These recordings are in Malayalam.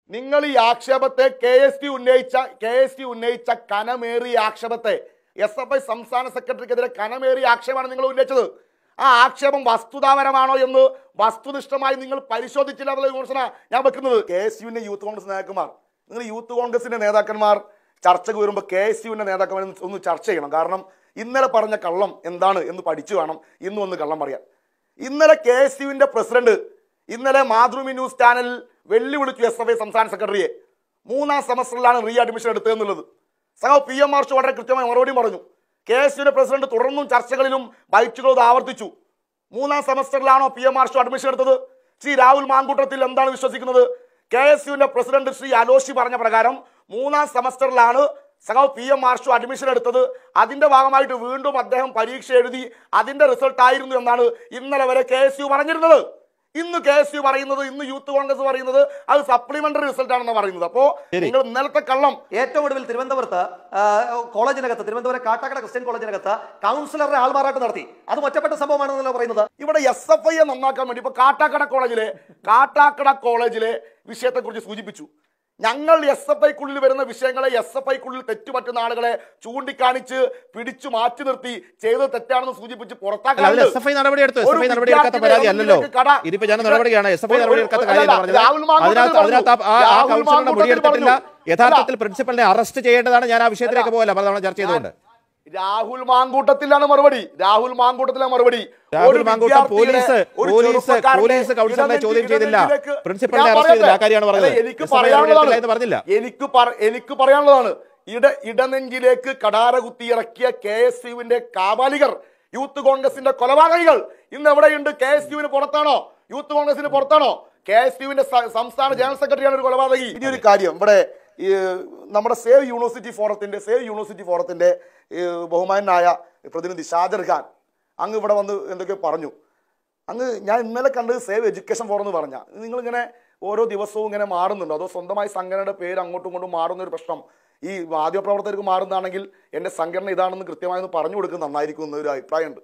നിങ്ങൾ ഈ ആക്ഷേപത്തെ കെ എസ് ടി ഉന്നയിച്ച കെ എസ് ടി ഉന്നയിച്ച കനമേറിയ ആക്ഷേപത്തെ എസ് എഫ് ഐ സംസ്ഥാന സെക്രട്ടറിക്കെതിരെ കനമേറിയ ആക്ഷേപമാണ് നിങ്ങൾ ഉന്നയിച്ചത് ആ ആക്ഷേപം വസ്തുതാപരമാണോ എന്ന് വസ്തുനിഷ്ഠമായി നിങ്ങൾ പരിശോധിച്ചില്ല എന്നുള്ള വിമർശന ഞാൻ വെക്കുന്നത് കെ എസ് യുവിന്റെ യൂത്ത് കോൺഗ്രസ് നേതാക്കന്മാർ നിങ്ങൾ യൂത്ത് കോൺഗ്രസിന്റെ നേതാക്കന്മാർ ചർച്ചയ്ക്ക് വരുമ്പോൾ കെ എസ് യുവിന്റെ നേതാക്കന്മാർ ഒന്ന് ചർച്ച ചെയ്യണം കാരണം ഇന്നലെ പറഞ്ഞ കള്ളം എന്താണ് എന്ന് പഠിച്ചു വേണം ഇന്നും ഒന്ന് കള്ളം പറയാൻ ഇന്നലെ കെ എസ് യുവിന്റെ പ്രസിഡന്റ് ഇന്നലെ മാതൃഭൂമി ന്യൂസ് ചാനൽ വെല്ലുവിളിച്ചു എസ് എഫ് ഐ സംസ്ഥാന സെക്രട്ടറിയെ മൂന്നാം സെമസ്റ്ററിലാണ് റീ അഡ്മിഷൻ എടുത്തതെന്നുള്ളത് സഹോ പി എം മാർച്ച് വളരെ കൃത്യമായി മറുപടി പറഞ്ഞു കെ എസ് യുവിന്റെ പ്രസിഡന്റ് തുടർന്നും ചർച്ചകളിലും ബൈറ്റുകളും ആവർത്തിച്ചു മൂന്നാം സെമസ്റ്ററിലാണോ പി എം മാർച്ച് അഡ്മിഷൻ എടുത്തത് ശ്രീ രാഹുൽ മാങ്കൂട്ടത്തിൽ എന്താണ് വിശ്വസിക്കുന്നത് കെ എസ് യുവിന്റെ പ്രസിഡന്റ് ശ്രീ അലോഷി പറഞ്ഞ പ്രകാരം മൂന്നാം സെമസ്റ്ററിലാണ് സഖാവ് പി എം മാർഷു അഡ്മിഷൻ എടുത്തത് അതിന്റെ ഭാഗമായിട്ട് വീണ്ടും അദ്ദേഹം പരീക്ഷ എഴുതി അതിന്റെ റിസൾട്ട് ആയിരുന്നു എന്നാണ് ഇന്നലെ വരെ കെ എസ് യു പറഞ്ഞിരുന്നത് ഇന്ന് കെ എസ് യു പറയുന്നത് ഇന്ന് യൂത്ത് കോൺഗ്രസ് പറയുന്നത് അത് സപ്ലിമെന്ററി റിസൾട്ട് ആണെന്ന് പറയുന്നത് അപ്പോ ശരി. നിങ്ങൾ ഇന്നലത്തെ കള്ളം ഏറ്റവും ഒടുവിൽ തിരുവനന്തപുരത്ത് ആ, കോളേജിനകത്ത് തിരുവനന്തപുരം കാട്ടാക്കട ക്രിസ്ത്യൻ കോളേജിനകത്ത് കൗൺസിലറുടെ ആൾമാറാട്ടം നടത്തി അത് ഒറ്റപ്പെട്ട സംഭവമാണെന്നല്ലോ പറയുന്നത് ഇവിടെ എസ് എഫ് ഐയെ നന്നാക്കാൻ വേണ്ടി ഇപ്പൊ കാട്ടാക്കട കോളേജിലെ കാട്ടാക്കട കോളേജിലെ വിഷയത്തെക്കുറിച്ച് സൂചിപ്പിച്ചു ഞങ്ങൾ എസ് എഫ് ഐക്കുള്ളിൽ വരുന്ന വിഷയങ്ങളെ എസ് എഫ് ഐക്കുള്ളിൽ തെറ്റുപറ്റുന്ന ആളുകളെ ചൂണ്ടിക്കാണിച്ച് പിടിച്ചു മാറ്റി നിർത്തി ചെയ്തത് തെറ്റാണെന്ന് സൂചിപ്പിച്ച് അല്ല അതിൽ എസ് എഫ് ഐ നടപടി എടുത്തു എസ് എഫ് ഐ നടപടി എടുക്കാത്ത പരാതി അല്ലല്ലോ ഇതിപ്പോ ഞാൻ നടപടിയാണ് എസ് എഫ് ഐ നടപടി എടുക്കാത്ത കാര്യം പറഞ്ഞത് അതിനകത്ത് അതിനകത്ത് ആ- ആ- ആ കൗൺസിലറുടെ മൊഴിയെടുത്തിട്ടില്ല യഥാർത്ഥത്തിൽ പ്രിൻസിപ്പലിനെ അറസ്റ്റ് ചെയ്യേണ്ടതാണ് ഞാൻ ആ വിഷയത്തിലേക്ക് പോകല പലതവണ ചർച്ച ചെയ്തുകൊണ്ട് രാഹുൽ മാങ്കൂട്ടത്തിലാണ് മറുപടി രാഹുൽ മാങ്കൂട്ടത്തിലാണ് മറുപടി രാഹുൽ ഒരു മാങ്കൂട്ടം വിദ്യാർത്ഥിയുടെ, പോലീസ് ഒരു പോലീസ് ചെറുപ്പക്കാരനെ പോലീസ് കൗൺസിലറിനെ ചോദ്യം ചെയ്തില്ല ഇടനെഞ്ചിലേക്ക് പ്രിൻസിപ്പലിനെ ഞാൻ അറസ്റ്റ് ചെയ്തില്ല ആ പറയട്ടെ. കാര്യമാണ് പറഞ്ഞത് അല്ല, എനിക്ക് എസ് എഫ് ഐ നടപടി എടുത്തില്ല എന്ന് പറഞ്ഞില്ല പറയാനുള്ളതാണ് എനിക്ക് പറ- എനിക്ക് പറയാനുള്ളതാണ് ഇട ഇടനെഞ്ചിലേക്ക് കടാര കുത്തിയിറക്കിയ കെ എസ് യുവിന്റെ കാബാലികർ യൂത്ത് കോൺഗ്രസിന്റെ കൊലപാതകികൾ ഇന്ന് എവിടെയുണ്ട് കെ എസ് യുവിന് പുറത്താണോ യൂത്ത് കോൺഗ്രസിന് പുറത്താണോ കെ എസ് യുവിന്റെ സംസ്ഥാന ജനറൽ സെക്രട്ടറിയാണ് ഒരു കൊലപാതകി ഇനി ഒരു കാര്യം ഇവിടെ ഈ നമ്മുടെ സേവ് യൂണിവേഴ്സിറ്റി ഫോറത്തിന്റെ സേവ് യൂണിവേഴ്സിറ്റി ഫോറത്തിന്റെ ഈ ബഹുമാനായ പ്രതിനിധി ഷാജർ ഖാൻ അങ്ങ് ഇവിടെ വന്ന് എന്തൊക്കെയോ പറഞ്ഞു അങ്ങ് ഞാൻ ഇന്നലെ കണ്ടത് സേവ് എഡ്യൂക്കേഷൻ ഫോറം എന്ന് പറഞ്ഞ നിങ്ങളിങ്ങനെ ഓരോ ദിവസവും ഇങ്ങനെ മാറുന്നുണ്ടോ അതോ സ്വന്തമായി സംഘടനയുടെ പേര് അങ്ങോട്ടും ഇങ്ങോട്ടും മാറുന്ന ഒരു പ്രശ്നം ഈ മാധ്യമപ്രവർത്തകർക്ക് മാറുന്നതാണെങ്കിൽ എൻ്റെ സംഘടന ഇതാണെന്ന് കൃത്യമായി ഒന്ന് പറഞ്ഞു കൊടുക്കുന്നത് നന്നായിരിക്കും എന്നൊരു അഭിപ്രായമുണ്ട്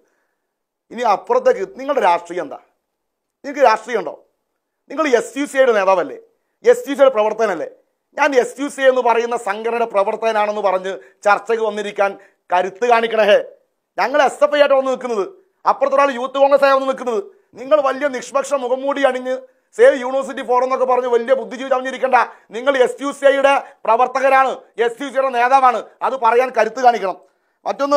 ഇനി അപ്പുറത്തേക്ക് നിങ്ങളുടെ രാഷ്ട്രീയം എന്താ നിങ്ങൾക്ക് രാഷ്ട്രീയം ഉണ്ടോ നിങ്ങൾ എസ് യു സിയുടെ നേതാവല്ലേ എസ് യു സിയുടെ പ്രവർത്തനല്ലേ ഞാൻ എസ് യു സി എന്ന് പറയുന്ന സംഘടനയുടെ പ്രവർത്തകനാണെന്ന് പറഞ്ഞ് ചർച്ചയ്ക്ക് വന്നിരിക്കാൻ കരുത്ത് കാണിക്കണേ ഹേ ഞങ്ങൾ എസ് എഫ് ഐ ആയിട്ട് വന്ന് നിൽക്കുന്നത് അപ്പുറത്തൊരാൾ യൂത്ത് കോൺഗ്രസ് ആയി വന്ന് നിൽക്കുന്നത് നിങ്ങൾ വലിയ നിഷ്പക്ഷ മുഖംമൂടി അണിഞ്ഞ് സേവ് യൂണിവേഴ്സിറ്റി ഫോറം എന്നൊക്കെ പറഞ്ഞ് വലിയ ബുദ്ധിജീവി ചമഞ്ഞിരിക്കണ്ട നിങ്ങൾ എസ് യു സി ഐയുടെ പ്രവർത്തകരാണ് എസ് യു സിയുടെ നേതാവാണ് അത് പറയാൻ കരുത്ത് കാണിക്കണം മറ്റൊന്ന്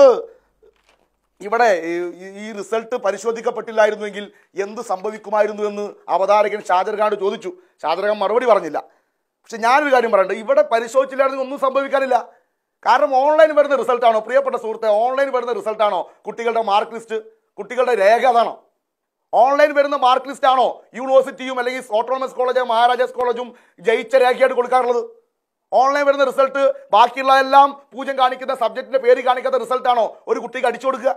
ഇവിടെ ഈ- ഈ- ഈ റിസൾട്ട് പരിശോധിക്കപ്പെട്ടില്ലായിരുന്നുവെങ്കിൽ എന്ത് സംഭവിക്കുമായിരുന്നു എന്ന് അവതാരകൻ ഷാജർ ഖാൻ ചോദിച്ചു ഷാജർ ഖാൻ മറുപടി പറഞ്ഞില്ല പക്ഷെ ഞാനൊരു കാര്യം പറയട്ടെ ഇവിടെ പരിശോധിച്ചില്ലായിരുന്നു ഒന്നും സംഭവിക്കാനില്ല കാരണം ഓൺലൈൻ വരുന്ന റിസൾട്ടാണോ പ്രിയപ്പെട്ട സുഹൃത്തെ ഓൺലൈൻ വരുന്ന റിസൾട്ടാണോ കുട്ടികളുടെ മാർക്ക് ലിസ്റ്റ് കുട്ടികളുടെ രേഖ അതാണോ ഓൺലൈൻ വരുന്ന മാർക്ക് ലിസ്റ്റ് ആണോ യൂണിവേഴ്സിറ്റിയും അല്ലെങ്കിൽ ഓട്ടോണമസ് കോളേജും മഹാരാജാസ് കോളേജും ജയിച്ച രേഖയായിട്ട് കൊടുക്കാറുള്ളത് ഓൺലൈൻ വരുന്ന റിസൾട്ട് ബാക്കിയുള്ള എല്ലാം പൂജ്യം കാണിക്കുന്ന സബ്ജക്റ്റിന്റെ പേര് കാണിക്കാത്ത റിസൾട്ട് ആണോ ഒരു കുട്ടിക്ക് അടിച്ചു കൊടുക്കുക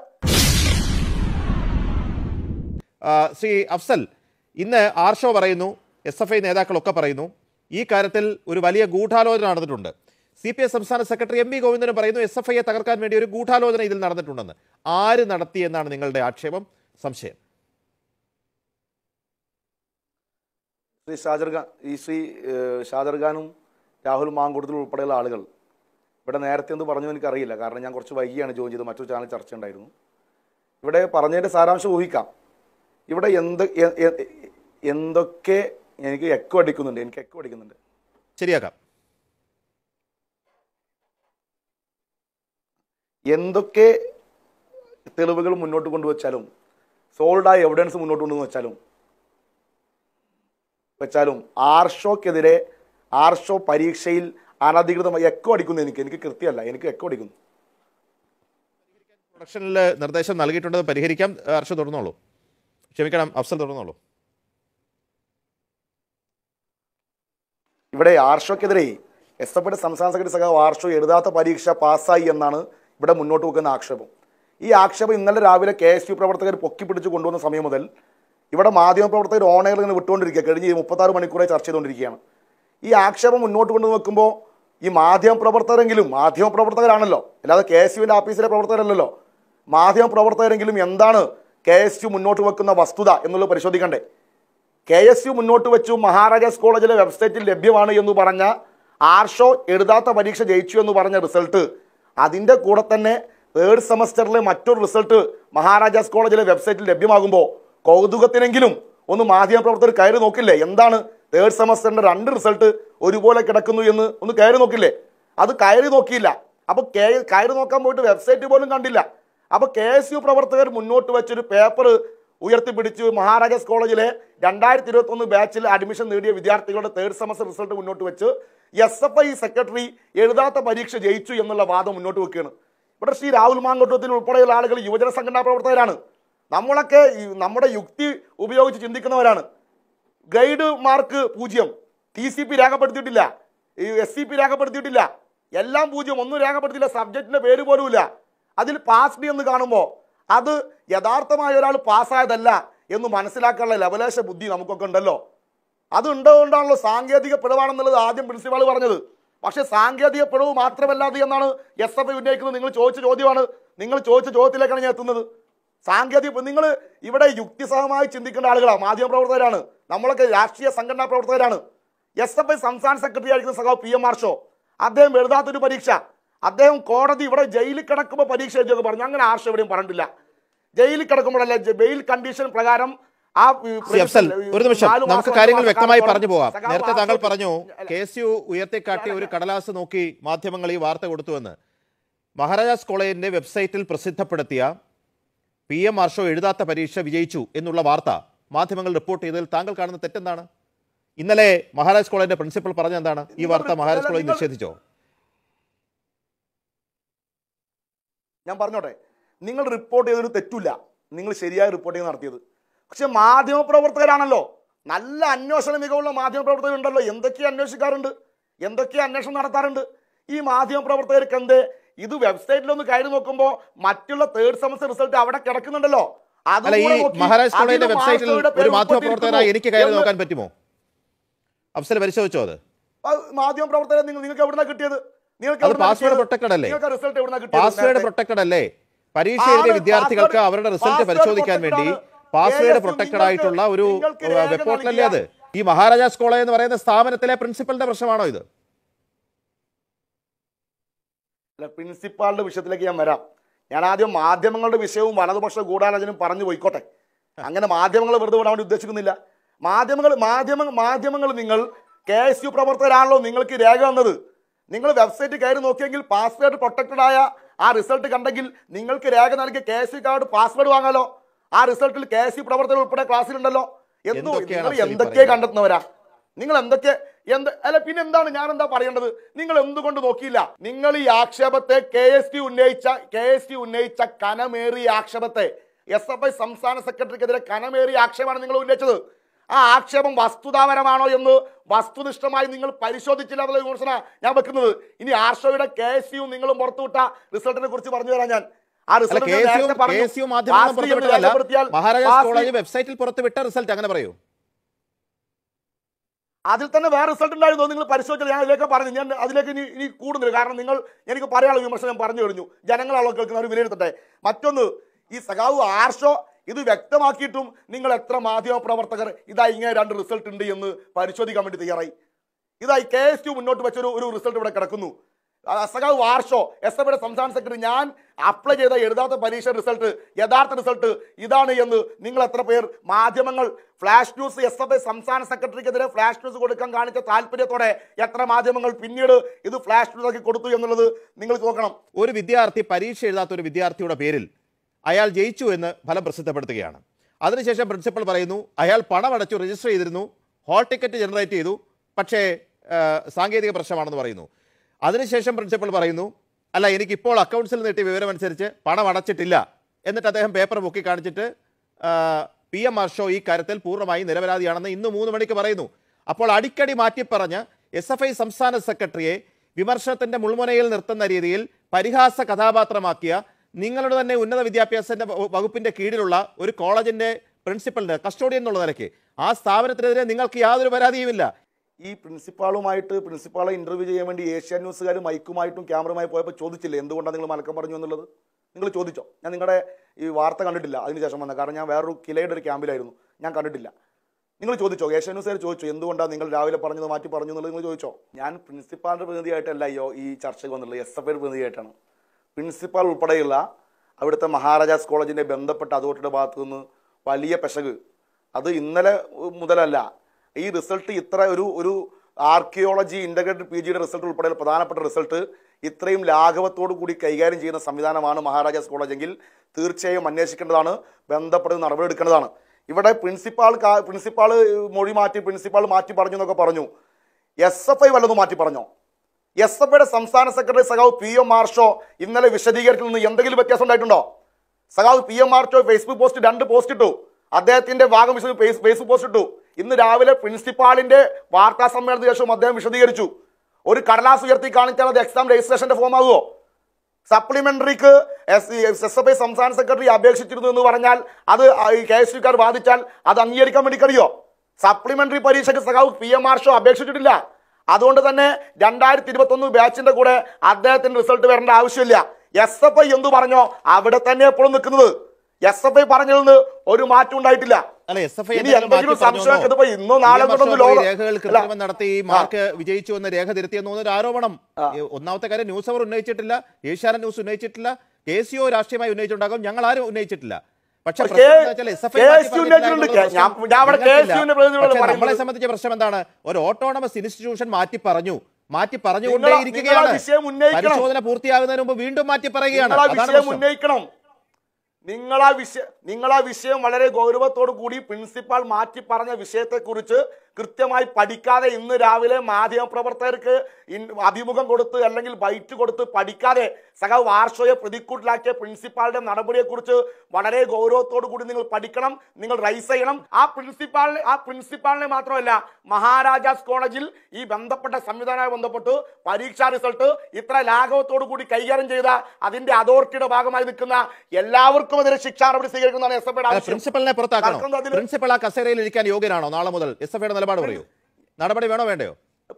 ആ, ശ്രീ അഫ്സൽ ഇന്ന് ആർഷോ പറയുന്നു എസ് എഫ് ഐ നേതാക്കളൊക്കെ പറയുന്നു ഈ കാര്യത്തിൽ ഒരു വലിയ ഗൂഢാലോചന നടന്നിട്ടുണ്ട് സി പി എസ് സംസ്ഥാന സെക്രട്ടറി എം വി ഗോവിന്ദനും പറയുന്നു എസ് എഫ് ഐയെ തകർക്കാൻ വേണ്ടി ഒരു ഗൂഢാലോചന ഇതിൽ നടന്നിട്ടുണ്ടെന്ന് ആര് നടത്തി എന്നാണ് നിങ്ങളുടെ ആക്ഷേപം സംശയം ശ്രീ ഷാജർ ഖാൻ ഈ ശ്രീ ഏഹ്, ഷാജർ ഖാനും രാഹുൽ മാങ്കൂട്ടത്തിലും ഉൾപ്പെടെയുള്ള ആളുകൾ ഇവിടെ നേരത്തെ എന്ത് പറഞ്ഞു എനിക്കറിയില്ല കാരണം ഞാൻ കുറച്ച് വൈകിയാണ് ജോയിൻ ചെയ്തത് മറ്റൊരു ചാനൽ ചർച്ച ഉണ്ടായിരുന്നു ഇവിടെ പറഞ്ഞതിൻ്റെ സാരാംശം ഊഹിക്കാം ഇവിടെ എന്ത് എ- എ- എന്തൊക്കെ എനിക്ക് എക്കോ അടിക്കുന്നുണ്ട് എനിക്ക് എക്കോ അടിക്കുന്നുണ്ട് ശരിയാക്കാം എന്തൊക്കെ തെളിവുകൾ മുന്നോട്ട് കൊണ്ടുവച്ചാലും സോൾഡായ എവിഡൻസ് മുന്നോട്ട് കൊണ്ടുവന്ന് വെച്ചാലും വെച്ചാലും ആർഷോക്കെതിരെ ആർഷോ പരീക്ഷയിൽ അനധികൃതമായി എക്കോ അടിക്കുന്നു എനിക്ക് എനിക്ക് കൃത്യമല്ല എനിക്ക് എക്കോ അടിക്കുന്നു പ്രൊഡക്ഷനിൽ നിർദ്ദേശം നൽകിയിട്ടുണ്ടെന്ന് പരിഹരിക്കാം ഹർഷ തുടർന്നോളൂ ക്ഷമിക്കണം അഫ്സൽ തുടർന്നോളൂ ഇവിടെ ആർഷോക്കെതിരെ എസ് എഫ് ഐയുടെ സംസ്ഥാന സെക്രട്ടറി സഖാവ് ആർഷോ എഴുതാത്ത പരീക്ഷ പാസ്സായി എന്നാണ് ഇവിടെ മുന്നോട്ട് വെക്കുന്ന ആക്ഷേപം ഈ ആക്ഷേപം ഇന്നലെ രാവിലെ കെ എസ് യു പ്രവർത്തകർ പൊക്കിപ്പിടിച്ച് കൊണ്ടുവന്ന സമയം മുതൽ ഇവിടെ മാധ്യമപ്രവർത്തകർ ഓണയിൽ ഇങ്ങനെ വിട്ടുകൊണ്ടിരിക്കുക കഴിഞ്ഞ് ഈ മുപ്പത്താറ് മണിക്കൂറായി ചർച്ച ചെയ്തുകൊണ്ടിരിക്കുകയാണ് ഈ ആക്ഷേപം മുന്നോട്ട് കൊണ്ടു വെക്കുമ്പോൾ ഈ മാധ്യമപ്രവർത്തകരെങ്കിലും മാധ്യമപ്രവർത്തകരാണല്ലോ അല്ലാതെ കെ എസ് യുവിൻ്റെ ഓഫീസിലെ പ്രവർത്തകരല്ലല്ലോ മാധ്യമപ്രവർത്തകരെങ്കിലും എന്താണ് കെ എസ് യു മുന്നോട്ട് വെക്കുന്ന വസ്തുത എന്നുള്ളത് പരിശോധിക്കണ്ടേ കെ എസ് യു മുന്നോട്ട് വെച്ചു മഹാരാജാസ് കോളേജിലെ വെബ്സൈറ്റിൽ ലഭ്യമാണ് എന്ന് പറഞ്ഞ ആർഷോ എഴുതാത്ത പരീക്ഷ ജയിച്ചു എന്ന് പറഞ്ഞ റിസൾട്ട് അതിൻ്റെ കൂടെ തന്നെ തേർഡ് സെമസ്റ്ററിലെ മറ്റൊരു റിസൾട്ട് മഹാരാജാസ് കോളേജിലെ വെബ്സൈറ്റിൽ ലഭ്യമാകുമ്പോൾ കൗതുകത്തിനെങ്കിലും ഒന്ന് മാധ്യമപ്രവർത്തകർ കയറി നോക്കില്ലേ എന്താണ് തേർഡ് സെമസ്റ്ററിന്റെ രണ്ട് റിസൾട്ട് ഒരുപോലെ കിടക്കുന്നു എന്ന് ഒന്ന് കയറി നോക്കില്ലേ അത് കയറി നോക്കിയില്ല അപ്പൊ കേ- കയറി നോക്കാൻ പോയിട്ട് വെബ്സൈറ്റ് പോലും കണ്ടില്ല അപ്പൊ കെ എസ് യു പ്രവർത്തകർ മുന്നോട്ട് വെച്ചൊരു പേപ്പർ ഉയർത്തിപ്പിടിച്ചു മഹാരാജാസ് കോളേജിലെ രണ്ടായിരത്തി ഇരുപത്തി ഒന്ന് ബാച്ചിൽ അഡ്മിഷൻ നേടിയ വിദ്യാർത്ഥികളുടെ തേർഡ് സെമസ്റ്റർ റിസൾട്ട് മുന്നോട്ട് വെച്ച് എസ് എഫ് ഐ സെക്രട്ടറി എഴുതാത്ത പരീക്ഷ ജയിച്ചു എന്നുള്ള വാദം മുന്നോട്ട് വെക്കുകയാണ് ഇവിടെ ശ്രീ രാഹുൽ മാങ്കോട്ടത്തിൽ ഉൾപ്പെടെയുള്ള ആളുകൾ യുവജന സംഘടനാ പ്രവർത്തകരാണ് നമ്മളൊക്കെ ഈ നമ്മുടെ യുക്തി ഉപയോഗിച്ച് ചിന്തിക്കുന്നവരാണ് ഗൈഡ് മാർക്ക് പൂജ്യം ടി സി പി രേഖപ്പെടുത്തിയിട്ടില്ല ഈ എസ് സി പി രേഖപ്പെടുത്തിയിട്ടില്ല എല്ലാം പൂജ്യം ഒന്നും രേഖപ്പെടുത്തിയില്ല സബ്ജക്റ്റിന്റെ പേര് പോലുമില്ല അതിൽ പാസ്ഡ് എന്ന് കാണുമ്പോൾ അത് യഥാർത്ഥമായ ഒരാൾ പാസ്സായതല്ല എന്ന് മനസ്സിലാക്കാനുള്ള ലവലേശ ബുദ്ധി നമുക്കൊക്കെ ഉണ്ടല്ലോ അത് ഉണ്ടതുകൊണ്ടാണല്ലോ സാങ്കേതിക പിഴവാണെന്നുള്ളത് ആദ്യം പ്രിൻസിപ്പാൾ പറഞ്ഞത് പക്ഷേ സാങ്കേതിക പിഴവ് മാത്രമല്ല അത് എന്നാണ് എസ് എഫ് ഐ ഉന്നയിക്കുന്നത് നിങ്ങൾ ചോദിച്ച ചോദ്യമാണ് നിങ്ങൾ ചോദിച്ച ചോദ്യത്തിലേക്കാണ് ഞാൻ എത്തുന്നത് സാങ്കേതിക നിങ്ങൾ ഇവിടെ യുക്തിസഹമായി ചിന്തിക്കേണ്ട ആളുകളാണ് മാധ്യമപ്രവർത്തകരാണ് നമ്മളൊക്കെ രാഷ്ട്രീയ സംഘടനാ പ്രവർത്തകരാണ് എസ് എഫ് ഐ സംസ്ഥാന സെക്രട്ടറി ആയിരിക്കുന്ന സഖാവ് പി എം ആർഷോ അദ്ദേഹം എഴുതാത്തൊരു പരീക്ഷ അദ്ദേഹം കോടതി ഇവിടെ ജയിലിൽ കിടക്കുമ്പോൾ പരീക്ഷ എഴുതിയൊക്കെ പറഞ്ഞു അങ്ങനെ ആർഷോ എവിടെയും പറഞ്ഞിട്ടില്ല ജയിലിൽ കിടക്കുമ്പോഴല്ല ജ- ബെയിൽ കണ്ടീഷൻ പ്രകാരം ആ ഈ ശ്രീ അഫ്സൽ ഒരു നിമിഷം നാല് മാസം നമുക്ക് കാര്യങ്ങൾ അഞ്ച് മാസം വ്യക്തമായി കാലത്തോളം പറഞ്ഞു പോവാം സഖാവ് നേരത്തെ താങ്കൾ ആർഷോ- പറഞ്ഞു അല്ല, കെ എസ് യു ഉയർത്തിക്കാട്ടിയ ഒരു കടലാസ് നോക്കി മാധ്യമങ്ങൾ ഈ വാർത്ത കൊടുത്തുവെന്ന് മഹാരാജാസ് കോളേജിന്റെ വെബ്സൈറ്റിൽ പ്രസിദ്ധപ്പെടുത്തിയ പി എം ആർഷോ എഴുതാത്ത പരീക്ഷ വിജയിച്ചു എന്നുള്ള വാർത്ത മാധ്യമങ്ങൾ റിപ്പോർട്ട് ചെയ്തതിൽ താങ്കൾ കാണുന്ന തെറ്റെന്താണ് ഇന്നലെ മഹാരാജ് കോളേജിന്റെ പ്രിൻസിപ്പൽ പറഞ്ഞ എന്താണ് ഈ വാർത്ത മഹാരാജ് കോളേജ് നിങ്ങൾ- നിഷേധിച്ചോ ഞാൻ പറഞ്ഞോട്ടെ നിങ്ങൾ റിപ്പോർട്ട് ചെയ്തൊരു തെറ്റില്ല നിങ്ങൾ ശരിയായ റിപ്പോർട്ടിങ് നടത്തിയത് പക്ഷെ മാധ്യമപ്രവർത്തകരാണല്ലോ നല്ല അന്വേഷണ മികവുള്ള മാധ്യമപ്രവർത്തകരുണ്ടല്ലോ എന്തൊക്കെ അന്വേഷിക്കാറുണ്ട് എന്തൊക്കെ അന്വേഷണം നടത്താറുണ്ട് ഈ മാധ്യമപ്രവർത്തകർക്ക് എന്ത് ഇത് വെബ്സൈറ്റിലൊന്ന് കയറി നോക്കുമ്പോൾ മറ്റുള്ള തേർഡ് സെമസ്റ്റർ റിസൾട്ട് അവിടെ കിടക്കുന്നുണ്ടല്ലോ അതും അല്ല ഈ കൂടെ നോക്കി മഹാരാജ് കോളേജിന്റെ അതിലും വെബ്സൈറ്റിൽ ആർഷോയുടെ പേര് ഒരു മാധ്യമപ്രവർത്തകരായി ഉൾപ്പെട്ടിരിക്കുന്നു എനിക്ക് കയറി എന്ന് നോക്കാൻ പറ്റുമോ അഫ്സൽ പരിശോധിച്ചോ അത് ആ മാധ്യമപ്രവർത്തകരെ നിങ്ങൾ നിങ്ങൾക്ക് എവിടുന്ന കിട്ടിയത് നിങ്ങൾക്ക് അത് എവിടുന്നാ പാസ്വേഡ് കിട്ടിയത്? പ്രൊട്ടക്റ്റഡ് അല്ലേ നിങ്ങൾക്ക് റിസൾട്ട് എവിടുന്ന കിട്ടിയത് പാസ്വേഡ് നേരത്തെ? പ്രൊട്ടക്റ്റഡ് അല്ലേ പരീക്ഷ എഴുതിയ ആണ് വിദ്യാർത്ഥികൾക്ക് password- അവരുടെ റിസൾട്ട് password പരിശോധിക്കാൻ protected വേണ്ടി ആണ്. പാസ്വേഡ് ASU പ്രൊട്ടക്റ്റഡ് നിങ്ങൾക്ക് ആയിട്ടുള്ള ഒരു നിങ്ങൾക്ക് രേഖ വെബ് പോർട്ടലല്ലേ അത് നൽകിയ- ഈ മഹാരാജാസ് കോളേജ് എന്ന് പറയുന്ന സ്ഥാപനത്തിലെ പ്രിൻസിപ്പലിന്റെ പ്രശ്നമാണോ ഇത് അല്ല പ്രിൻസിപ്പാളിന്റെ വിഷയത്തിലേക്ക് ഞാൻ വരാം ഞാൻ ആദ്യം മാധ്യമങ്ങളുടെ വിഷയവും വലതുപക്ഷ ഗൂഢാലോചനയും പറഞ്ഞു പോയിക്കോട്ടെ അങ്ങനെ മാധ്യമങ്ങൾ വെറുതെ വിടാൻ വേണ്ടി ഉദ്ദേശിക്കുന്നില്ല മാധ്യമങ്ങൾ മാധ്യമ മാധ്യമങ്ങൾ നിങ്ങൾ കെ എസ് യു പ്രവർത്തകരാണല്ലോ നിങ്ങൾക്ക് രേഖ തന്നത് നിങ്ങൾ വെബ്സൈറ്റ് കയറി നോക്കിയെങ്കിൽ പാസ്വേഡ് പ്രൊട്ടക്റ്റഡ് ആയ ആ റിസൾട്ട് കണ്ടെങ്കിൽ നിങ്ങൾക്ക് രേഖ നൽകിയ K S U card password വാങ്ങാലോ ആ റിസൾട്ടിൽ കെ എസ് യു പ്രവർത്തകർ ഉൾപ്പെടെ ക്ലാസ്സിലുണ്ടല്ലോ എന്തോ എന്തൊക്കെയാണ് നിങ്ങൾ അഫ്സൽ ഈ എന്തൊക്കെ പറയുന്നത്? കണ്ടെത്തുന്നവരാ നിങ്ങൾ എന്തൊക്കെ എന്ത് അല്ല പിന്നെ എന്താണ് ഞാൻ എന്താ പറയേണ്ടത് നിങ്ങൾ എന്തുകൊണ്ട് നോക്കിയില്ല നിങ്ങൾ ഈ ആക്ഷേപത്തെ കെ എസ് ടി ഉന്നയിച്ച കെ എസ് ടി ഉന്നയിച്ച കനമേറിയ ആക്ഷേപത്തെ എസ് എഫ് ഐ സംസ്ഥാന സെക്രട്ടറിക്കെതിരെ കനമേറിയ ആക്ഷേപമാണ് നിങ്ങൾ ഉന്നയിച്ചത് ആ ആക്ഷേപം വസ്തുതാപരമാണോ എന്ന് വസ്തുനിഷ്ഠമായി നിങ്ങൾ പരിശോധിച്ചില്ല എന്നുള്ള വിമർശന ഞാൻ വെക്കുന്നത് ഇനി ആർഷോയുടെ കെ എസ് യു നിങ്ങളും പുറത്തുവിട്ട റിസൾട്ടിനെ കുറിച്ച് പറഞ്ഞു തരാം ഞാൻ ആ അല്ല റിസൾട്ട് കെ ഞാൻ എസ് യു നേരത്തെ കെ പറഞ്ഞു. എസ് യു മാധ്യമങ്ങൾ പാസ് ചെയ്യുന്ന പുറത്തുവിട്ടതല്ല രേഖപ്പെടുത്തിയാൽ മഹാരാജാസ് പാസ് കോളേജ് വെബ്സൈറ്റിൽ പുറത്തുവിട്ട റിസൾട്ട് അങ്ങനെ പറയൂ അതിൽ തന്നെ വേറെ റിസൾട്ട് ഉണ്ടായിരുന്നു നിങ്ങൾ പരിശോധിച്ചാൽ ഞാൻ അതിലേക്ക് പറഞ്ഞു ഞാൻ അതിലേക്ക് ഇനി ഇനി കൂടുന്നില്ല കാരണം നിങ്ങൾ എനിക്ക് പറയാനുള്ള വിമർശനം പറഞ്ഞു കഴിഞ്ഞു ജനങ്ങളാണോ കേൾക്കുന്നവർ വിലയിരുത്തട്ടെ മറ്റൊന്ന് ഈ സഖാവ് ആർഷോ ഇത് വ്യക്തമാക്കിയിട്ടും നിങ്ങൾ എത്ര മാധ്യമ പ്രവർത്തകർ ഇതാ ഇങ്ങനെ രണ്ട് റിസൾട്ട് ഉണ്ട് എന്ന് പരിശോധിക്കാൻ വേണ്ടി തയ്യാറായി ഇതായി കെ എസ് യു മുന്നോട്ട് വെച്ചൊരു ഒരു റിസൾട്ട് ഇവിടെ കിടക്കുന്നു ആ, സഖാവ് വാർഷോ എസ് എഫ് ഐയുടെ സംസ്ഥാന സെക്രട്ടറി ഞാൻ അപ്ലൈ ചെയ്ത എഴുതാത്ത പരീക്ഷ റിസൾട്ട് യഥാർത്ഥ റിസൾട്ട് ഇതാണ് എന്ന് നിങ്ങൾ എത്ര പേർ മാധ്യമങ്ങൾ flash news S F I സംസ്ഥാന സെക്രട്ടറിക്കെതിരെ ഫ്ലാഷ് ന്യൂസ് കൊടുക്കാൻ കാണിച്ച താല്പര്യത്തോടെ എത്ര മാധ്യമങ്ങൾ പിന്നീട് ഇത് ഫ്ലാഷ് ന്യൂസ് ആക്കി കൊടുത്തു എന്നുള്ളത് നിങ്ങൾ നോക്കണം ഒരു വിദ്യാർത്ഥി പരീക്ഷ എഴുതാത്ത ഒരു വിദ്യാർത്ഥിയുടെ പേരിൽ അയാൾ ജയിച്ചു എന്ന് ഫലം പ്രസിദ്ധപ്പെടുത്തുകയാണ് അതിനുശേഷം പ്രിൻസിപ്പൽ പറയുന്നു അയാൾ പണം അടച്ചു രജിസ്റ്റർ ചെയ്തിരുന്നു ഹോൾ ടിക്കറ്റ് ജനറേറ്റ് ചെയ്തു പക്ഷേ ആ, സാങ്കേതിക പ്രശ്നമാണെന്ന് പറയുന്നു അതിനുശേഷം പ്രിൻസിപ്പൽ പറയുന്നു അല്ല എനിക്കിപ്പോൾ അക്കൗണ്ട്സിൽ നീട്ടിയ വിവരമനുസരിച്ച് പണം അടച്ചിട്ടില്ല എന്നിട്ട് അദ്ദേഹം പേപ്പർ പൊക്കി കാണിച്ചിട്ട് പി എം ആർ ഷോ ഈ കാര്യത്തിൽ പൂർണ്ണമായും നിരപരാധിയാണെന്ന് ഇന്ന് മൂന്ന് മണിക്ക് പറയുന്നു അപ്പോൾ അടിക്കടി മാറ്റി പറഞ്ഞ് എസ് എഫ് ഐ സംസ്ഥാന സെക്രട്ടറിയെ വിമർശനത്തിന്റെ മുൾമുനയിൽ നിർത്തുന്ന രീതിയിൽ പരിഹാസ കഥാപാത്രമാക്കിയ നിങ്ങളുടെ തന്നെ ഉന്നത വിദ്യാഭ്യാസത്തിന്റെ വ- വകുപ്പിന്റെ കീഴിലുള്ള ഒരു കോളേജിന്റെ പ്രിൻസിപ്പലിന്റെ കസ്റ്റോഡിയൻ എന്നുള്ള നിലയ്ക്ക് ആ സ്ഥാപനത്തിനെതിരെ നിങ്ങൾക്ക് യാതൊരു പരാതിയുമില്ല ഈ പ്രിൻസിപ്പാളുമായിട്ട് പ്രിൻസിപ്പാളെ ഇന്റർവ്യൂ ചെയ്യാൻ വേണ്ടി ഏഷ്യാൻ ന്യൂസുകാർ മൈക്കുമായിട്ടും ക്യാമറയുമായി പോയപ്പോൾ ചോദിച്ചില്ലേ എന്തുകൊണ്ടാണ് നിങ്ങൾ മലക്കം പറഞ്ഞു എന്നുള്ളത് നിങ്ങൾ ചോദിച്ചോ ഞാൻ നിങ്ങളുടെ ഈ വാർത്ത കണ്ടിട്ടില്ല അതിനുശേഷം വന്ന കാരണം ഞാൻ വേറൊരു കിലയുടെ ഒരു ക്യാമ്പിലായിരുന്നു ഞാൻ കണ്ടിട്ടില്ല നിങ്ങൾ ചോദിച്ചോ ഏഷ്യാന്യൂസ് സാർ ചോദിച്ചു എന്തുകൊണ്ടാണ് നിങ്ങൾ രാവിലെ പറഞ്ഞത് മാറ്റി പറഞ്ഞു എന്നുള്ളത് നിങ്ങൾ ചോദിച്ചോ ഞാൻ പ്രിൻസിപ്പാളിന്റെ പ്രതിനിധിയായിട്ടല്ല അയ്യോ ഈ ചർച്ചയ്ക്ക് വന്നുള്ളത് എസ് എഫ് ഐയുടെ പ്രതിനിധിയായിട്ടാണ് പ്രിൻസിപ്പാൾ ഉൾപ്പെടെയുള്ള അവിടുത്തെ മഹാരാജാസ് കോളേജിന്റെ ബന്ധപ്പെട്ട അതോറിറ്റിയുടെ ഭാഗത്തു നിന്ന് വലിയ പെശക് അത് ഇന്നലെ മുതലല്ല ഈ റിസൾട്ട് ഇത്ര ഒരു ഒരു ആർക്കിയോളജി ഇന്റഗ്രേറ്റഡ് പി ജിയുടെ റിസൾട്ട് ഉൾപ്പെടെ പ്രധാനപ്പെട്ട റിസൾട്ട് ഇത്രയും ലാഘവത്തോടു കൂടി കൈകാര്യം ചെയ്യുന്ന സംവിധാനമാണ് മഹാരാജാസ് കോളേജ് എങ്കിൽ തീർച്ചയായും അന്വേഷിക്കേണ്ടതാണ് ബന്ധപ്പെട്ട് നടപടിയെടുക്കേണ്ടതാണ് ഇവിടെ പ്രിൻസിപ്പാൾ കാ- പ്രിൻസിപ്പാൾ മൊഴി മാറ്റി പ്രിൻസിപ്പാൾ മാറ്റി പറഞ്ഞു എന്നൊക്കെ പറഞ്ഞു എസ് എഫ് ഐ വല്ലതും മാറ്റി പറഞ്ഞോ എസ് എഫ് ഐയുടെ സംസ്ഥാന സെക്രട്ടറി സഖാവ് പി എം മാർഷോ ഇന്നലെ വിശദീകരിച്ചിൽ നിന്ന് എന്തെങ്കിലും വ്യത്യാസം ഉണ്ടായിട്ടുണ്ടോ സഖാവ് P M Arsho facebook post രണ്ട് പോസ്റ്റ് ഇട്ടു അദ്ദേഹത്തിന്റെ ഭാഗം വിശദ ഫേസ്- ഫേസ്ബുക്ക് പോസ്റ്റ് ഇട്ടു ഇന്ന് രാവിലെ പ്രിൻസിപ്പാളിന്റെ വാർത്താ സമ്മേളനത്തിന് ശേഷം അദ്ദേഹം വിശദീകരിച്ചു ഒരു കടലാസ് ഉയർത്തി കാണിച്ചാൽ അത് എക്സാം രജിസ്ട്രേഷന്റെ ഫോം ആകുമോ സപ്ലിമെന്ററിക്ക് എസ് എസ് എഫ് ഐ സംസ്ഥാന സെക്രട്ടറി അപേക്ഷിച്ചിരുന്നു എന്ന് പറഞ്ഞാൽ അത് കെ എസ് യുക്കാർ വാദിച്ചാൽ അത് അംഗീകരിക്കാൻ വേണ്ടി കഴിയോ സപ്ലിമെന്ററി പരീക്ഷയ്ക്ക് സഖാവ് പി എം ആർ ഷോ അപേക്ഷിച്ചിട്ടില്ല അതുകൊണ്ട് തന്നെ രണ്ടായിരത്തി ഇരുപത്തി ഒന്ന് ബാച്ചിന്റെ കൂടെ അദ്ദേഹത്തിന്റെ റിസൾട്ട് വരേണ്ട ആവശ്യമില്ല എസ് എഫ് ഐ എന്തു പറഞ്ഞോ അവിടെ തന്നെ എപ്പോഴും നിൽക്കുന്നത് എസ് എഫ് ഐ പറഞ്ഞതിൽ നിന്ന് ഒരു മാറ്റം ഉണ്ടായിട്ടില്ല അല്ല എസ് എഫ് ഐ ഇനി എന്തെങ്കിലും സംശയമൊക്കെ ഇതിപ്പോ ഇന്നോ നാളെ കൊണ്ടൊന്നും ലോകം രേഖകൾ അല്ല. കൃത്രിമം നടത്തി ഈ മാർക്ക് വിജയിച്ചു എന്ന് രേഖ തിരുത്തിയെന്ന് ഒരു ആരോപണം ഈ ഒന്നാമത്തെ കാര്യം ന്യൂസ് അവർ ഉന്നയിച്ചിട്ടില്ല ഏഷ്യാനെറ്റ് ന്യൂസ് ഉന്നയിച്ചിട്ടില്ല കെ സി ഒ രാഷ്ട്രീയമായി ഉന്നയിച്ചിട്ടുണ്ടാകും ഞങ്ങൾ ആരും ഉന്നയിച്ചിട്ടില്ല പക്ഷേ പക്ഷേ പ്രശ്നം എന്താ വെച്ചാൽ SFI കെ മാറ്റി എസ് യു പറഞ്ഞിട്ടില്ല ഉന്നയിച്ചിട്ടുണ്ട്. എന്നുള്ള ഞാൻ- പ്രശ്നം ഞാൻ അവിടെ കെ എസ് നിങ്ങൾക്കില്ല. യുവിന്റെ പ്രതിനിധികളോട് പക്ഷേ നമ്മളെ പറയുന്നത്. സംബന്ധിച്ച പ്രശ്നം എന്താണ് ഒരു ഓട്ടോണമസ് ഇൻസ്റ്റിറ്റ്യൂഷൻ മാറ്റി പറഞ്ഞു മാറ്റി പറഞ്ഞുകൊണ്ടേ നിങ്ങൾ- നിങ്ങൾ ഇരിക്കുകയാണ് ആ വിഷയം ഉന്നയിക്കണം. പരിശോധന പൂർത്തിയാകുന്നതിന് മുമ്പ് വീണ്ടും മാറ്റി പറയുകയാണ് നിങ്ങൾ ആ അതാണ് വിഷയം പ്രശ്നം. ഉന്നയിക്കണം നിങ്ങൾ ആ വിഷയം നിങ്ങൾ ആ വിഷയം വളരെ ഗൗരവത്തോടു കൂടി പ്രിൻസിപ്പാൾ മാറ്റി പറഞ്ഞ വിഷയത്തെക്കുറിച്ച് കൃത്യമായി പഠിക്കാതെ ഇന്ന് രാവിലെ മാധ്യമപ്രവർത്തകർക്ക് ഇൻ- അഭിമുഖം കൊടുത്ത് അല്ലെങ്കിൽ ബൈറ്റ് കൊടുത്ത് പഠിക്കാതെ സഖാവ് വാർഷോയെ പ്രതിക്കൂട്ടിലാക്കിയ പ്രിൻസിപ്പാളിന്റെ നടപടിയെക്കുറിച്ച് വളരെ ഗൗരവത്തോടു കൂടി നിങ്ങൾ പഠിക്കണം നിങ്ങൾ റൈസ് ചെയ്യണം ആ പ്രിൻസിപ്പാളിനെ ആ പ്രിൻസിപ്പാളിനെ മാത്രമല്ല മഹാരാജാസ് കോളേജിൽ ഈ ബന്ധപ്പെട്ട സംവിധാനവുമായി ബന്ധപ്പെട്ട് പരീക്ഷാ റിസൾട്ട് ഇത്ര ലാഘവത്തോടു കൂടി കൈകാര്യം ചെയ്ത അതിന്റെ അതോറിറ്റിയുടെ ഭാഗമായി നിൽക്കുന്ന എല്ലാവർക്കും എതിരെ ശിക്ഷാ നടപടി സ്വീകരിക്കുന്നതാണ് എസ് എഫ് ഐയുടെ അല്ല, ആവശ്യം പ്രിൻസിപ്പലിനെ പുറത്താക്കണോ തർക്കം അതില് പ്രിൻസിപ്പൽ ആ കസേരയിൽ ഇരിക്കാൻ യോഗ്യനാണോ നാളെ മുതൽ എസ് എഫ് ഐയുടെ നിലപാട് പറയൂ നടപടി വേണോ വേണ്ടയോ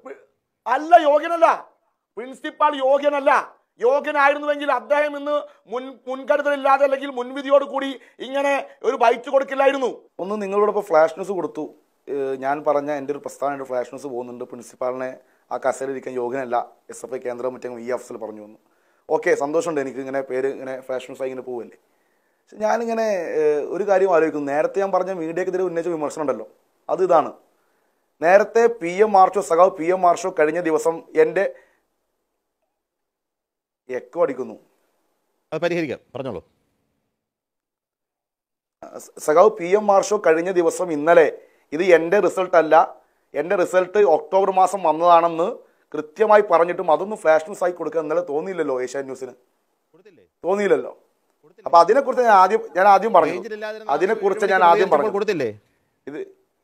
അല്ല യോഗ്യനല്ല പ്രിൻസിപ്പാൾ യോഗ്യനല്ല യോഗ്യനായിരുന്നുവെങ്കിൽ അദ്ദേഹം ഇന്ന് മുൻ മുൻകരുതലില്ലാതെ അല്ലെങ്കിൽ മുൻവിധിയോട് കൂടി ഇങ്ങനെ ഒരു ബൈറ്റ് കൊടുക്കില്ലായിരുന്നു ഒന്ന് നിങ്ങളോട് ഇപ്പോൾ ഫ്ലാഷ് ന്യൂസ് കൊടുത്തു ഏഹ് ഞാൻ പറഞ്ഞ എൻ്റെ ഒരു പ്രസ്താവനയുടെ ഫ്ലാഷ് ന്യൂസ് പോകുന്നുണ്ട് പ്രിൻസിപ്പാളിനെ ആ കസേരയിരിക്കാൻ യോഗ്യനല്ല എസ് എഫ് ഐ കേന്ദ്ര മറ്റേ ഇ അഫ്സൽ പറഞ്ഞു വന്നു ഓക്കെ സന്തോഷമുണ്ട് എനിക്ക് ഇങ്ങനെ പേര് ഇങ്ങനെ ഫ്ലാഷ് ന്യൂസ് ആയി ഇങ്ങനെ പോവല്ലേ പക്ഷെ ഞാനിങ്ങനെ ഏഹ്, ഒരു കാര്യം ആലോചിക്കുന്നു നേരത്തെ ഞാൻ പറഞ്ഞ മീഡിയക്കെതിരെ ഉന്നയിച്ച വിമർശനം ഉണ്ടല്ലോ അത് ഇതാണ് നേരത്തെ പി എം മാർഷോ സഖാവ് പി എം മാർഷോ കഴിഞ്ഞ ദിവസം എൻ്റെ എക്കോ അടിക്കുന്നു അത് പരിഹരിക്കാം പറഞ്ഞോളൂ സഖാവ് പി എം മാർഷോ കഴിഞ്ഞ ദിവസം ഇന്നലെ ഇത് എൻ്റെ റിസൾട്ട് അല്ല എൻ്റെ റിസൾട്ട് ഒക്ടോബർ മാസം വന്നതാണെന്ന് കൃത്യമായി പറഞ്ഞിട്ടും അതൊന്നും ഫ്ലാഷ് ന്യൂസ് ആയി കൊടുക്കാൻ ഇന്നലെ തോന്നിയില്ലല്ലോ ഏഷ്യാൻ ന്യൂസിന് തോന്നിയില്ലല്ലോ അപ്പൊ അതിനെക്കുറിച്ച് ഞാൻ ആദ്യം ഞാൻ ആദ്യം പറഞ്ഞു അതിനെക്കുറിച്ച് ഞാൻ ആദ്യം പറഞ്ഞു കൊടുത്തില്ലേ ഇത്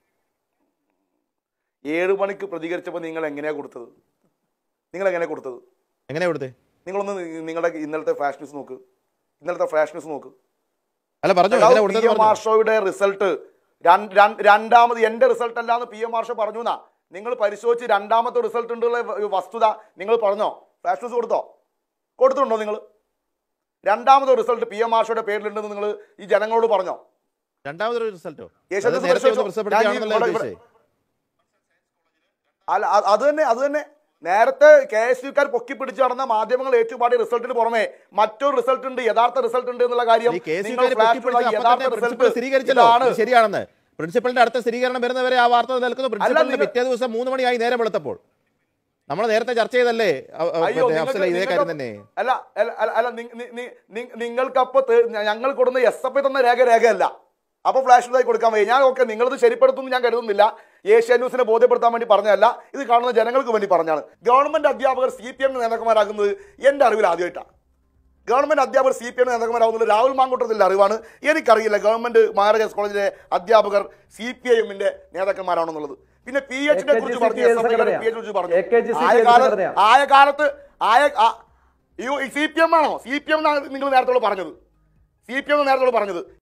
ഏഴ് മണിക്ക് പ്രതികരിച്ചപ്പോൾ നിങ്ങൾ എങ്ങനെയാ കൊടുത്തത് നിങ്ങൾ എങ്ങനെയാ കൊടുത്തത് എങ്ങനെയാ കൊടുത്തേ നിങ്ങളൊന്ന് നി- നിങ്ങളുടെ ഇന്നലത്തെ ഫ്ലാഷ് ന്യൂസ് നോക്ക് ഇന്നലത്തെ ഫ്ലാഷ് ന്യൂസ് നോക്ക് അല്ല പറഞ്ഞു എങ്ങനെ പി കൊടുത്തത് എം പറഞ്ഞു. മാർഷോയുടെ റിസൾട്ട് രണ്ടാമത് എന്റെ റിസൾട്ട് അല്ലാന്ന് പി എം മാർഷോ പറഞ്ഞു എന്നാ നിങ്ങൾ പരിശോധിച്ച് രണ്ടാമത്തെ റിസൾട്ട് ഉണ്ടുള്ള വ- വസ്തുത നിങ്ങൾ പറഞ്ഞോ ഫ്ലാഷ് ന്യൂസ് കൊടുത്തോ കൊടുത്തിട്ടുണ്ടോ നിങ്ങൾ രണ്ടാമത്തെ റിസൾട്ട് പി എം മാർഷോയുടെ പേരിലുണ്ടെന്ന് നിങ്ങൾ ഈ ജനങ്ങളോട് പറഞ്ഞോ രണ്ടാമതൊരു റിസൾട്ടോ യേശു, അത് അത് നേരത്തെ ഒന്ന് പരിശോധിച്ചോ. പ്രസിദ്ധപ്പെടുത്തിയാണെന്നല്ലേ ഞാൻ ഈ ഇവിടെ- ഉദ്ദേശിച്ചേ അല്ല അത് അത് തന്നെ അത് തന്നെ നേരത്തെ കെ എസ് യുക്കാർ പൊക്കി പിടിച്ച് നടന്ന മാധ്യമങ്ങൾ ഏറ്റുപാടിയ റിസൾട്ടിന് പുറമെ മറ്റൊരു റിസൾട്ട് ഉണ്ട് യഥാർത്ഥ റിസൾട്ട് ഉണ്ട് എന്നുള്ള കാര്യം ഈ കേസ് നിങ്ങൾ flash ലുള്ള യഥാർത്ഥ പ്രിൻസിപ്പൽ റിസൾട്ട് സ്ഥിരീകരിച്ചല്ലോ ഇതാണ് ഇത് ശരിയാണെന്ന് പ്രിൻസിപ്പലിന്റെ അടുത്ത സ്ഥിരീകരണം വരുന്നവരെ ആ വാർത്ത നിൽക്കുന്നു പ്രിൻസിപ്പലിന്റെ നിങ്ങൾ- പിറ്റേ ദിവസം മൂന്ന് മണിയായി നേരം വെളുത്തപ്പോൾ നമ്മൾ നേരത്തെ ചർച്ച ചെയ്തല്ലേ അ- അ- അയ്യോ മറ്റേ നിങ്ങൾക്ക് അഫ്സലെ ഇതേ കാര്യം നിങ്ങൾക്ക് തന്നെ അല്ല അല്ല അല്ല അല്ല നി- നി- നി- നി- നിങ്ങൾക്കപ്പോ തെ- ഞങ്ങൾ കൊടുക്കുന്ന എസ് എഫ് ഐ തന്ന രേഖ രേഖയല്ല അപ്പൊ ഫ്ലാഷ് ആയി കൊടുക്കാൻ വയ്യ ഞാൻ ഓക്കെ നിങ്ങളിത് ശരിപ്പെടുത്തുമെന്ന് ഞാൻ കരുതുന്നില്ല ഏഷ്യ ന്യൂസിനെ ബോധ്യപ്പെടുത്താൻ വേണ്ടി പറഞ്ഞതല്ല ഇത് കാണുന്ന ജനങ്ങൾക്ക് വേണ്ടി പറഞ്ഞാണ് ഗവൺമെന്റ് അധ്യാപകർ സി പി എം നേതാക്കന്മാരാകുന്നത് എന്റെ അറിവിൽ ആദ്യമായിട്ടാണ് ഗവൺമെന്റ് അധ്യാപകർ സി പി എം നേതാക്കന്മാരാകുന്നത് രാഹുൽ മാങ്കൂട്ടത്തിന്റെ അറിവാണ് എനിക്കറിയില്ല ഗവൺമെന്റ് മഹാരാജാസ് കോളേജിലെ അധ്യാപകർ സി പി ഐ എമ്മിന്റെ നേതാക്കന്മാരാണെന്നുള്ളത് പിന്നെ പി എച്ചിനെ കുറിച്ച് പറഞ്ഞു S F I P H കുറിച്ച് പറഞ്ഞു AKG ആയ കാലത്ത് സംഘടനയാ. ആയ കാലത്ത് ആയ സി പി എം ആണോ സി പി എം എന്നാണ് നിങ്ങൾ നേരത്തോട് പറഞ്ഞത് സി പി എം നേരത്തോട് പറഞ്ഞത്